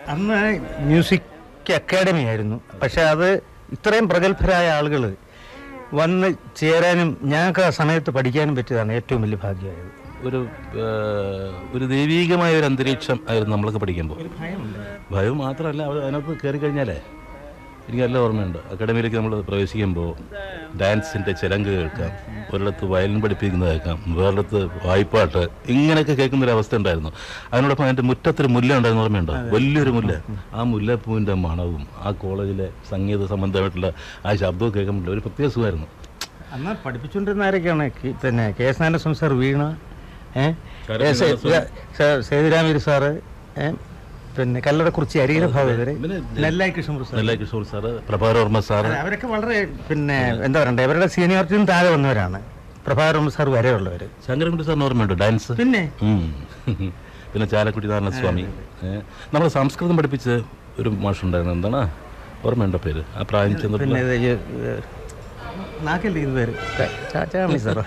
അന്ന് music academy ആയിരുന്നു പക്ഷെ അത് ഇത്രയും പ്രഗത്ഭരായ ആളുകൾ വന്ന് ചേരാനും ഞങ്ങൾക്ക് ആ സമയത്ത് പഠിക്കാനും പറ്റിയതാണ് ഏറ്റവും വലിയ ഭാഗ്യമായത് ഒരു ആ, ഒരു ദൈവീകമായ ഒരു അന്തരീക്ഷം ആയിരുന്നു നമ്മളൊക്കെ പഠിക്കുമ്പോൾ ഭയം മാത്രമല്ല അത് അതിനകത്ത് കയറി കഴിഞ്ഞാലേ എനിക്ക് നല്ല ഓർമ്മയുണ്ട് അക്കാഡമിയിലേക്ക് നമ്മൾ പ്രവേശിക്കുമ്പോൾ ഡാൻസിൻ്റെ ചിലങ്ക് കേൾക്കാം ഒരിടത്ത് വയലിൻ പഠിപ്പിക്കുന്നത് കേൾക്കാം വേറിടത്ത് വായ്പാട്ട് ഇങ്ങനെയൊക്കെ കേൾക്കുന്ന ഒരു അവസ്ഥ ഉണ്ടായിരുന്നു അതിനോടൊപ്പം അതിൻ്റെ മുറ്റത്തൊരു മുല്ല ഉണ്ടായിരുന്നു ഓർമ്മയുണ്ടോ വലിയൊരു മുല്ല ആ മുല്ലപ്പൂവിൻ്റെ മണവും ആ കോളേജിലെ സംഗീത സംബന്ധമായിട്ടുള്ള ആ ശബ്ദവും കേൾക്കുമ്പോൾ ഒരു പ്രത്യേക സുഖമായിരുന്നു അന്ന് പഠിപ്പിച്ചുകൊണ്ടിരുന്ന ആരൊക്കെയാണ് കി- പിന്നെ കെ എസ് നാരായണ സാർ വീണ ഏ? കാരക്കൽ ഏ, സേ- നാരായണ സേ- സേതുരാമീര് സാറ് ഏ? പിന്നെ കല്ലടക്കുറിച്ചി അരീര ഭാഗവതര് പിന്നെ നെല്ലായി കൃഷ്ണപുര sir Nellai Kishore sir Prabhavarma sir അതെ, അവരൊക്കെ വളരെ പിന്നെ എന്താ പറയണ്ടേ അവരുടെ സീനിയോറിറ്റിയും താഴെ വന്നവരാണ് പ്രഭാകരൻ സാർ വരെയുള്ളവർ ശങ്കരൻകുട്ടി സാറിന് ഓർമ്മയുണ്ടോ ഡാൻസ് പിന്നെ ഉം. പിന്നെ ചാലക്കുടി നാരായണസ്വാമി നമ്മൾ സംസ്കൃതം പഠിപ്പിച്ച ഒരു മാഷുണ്ടായിരുന്നു എന്താണ് ഓർമ്മയുണ്ടോ പേര് ആ പ്രായം ചെന്നിട്ടുള്ള പിന്നെ ഇത് ഈ, ഏ, നാക്കല്ലേ ഇത് പേര് ചാ- ചാമി സാർ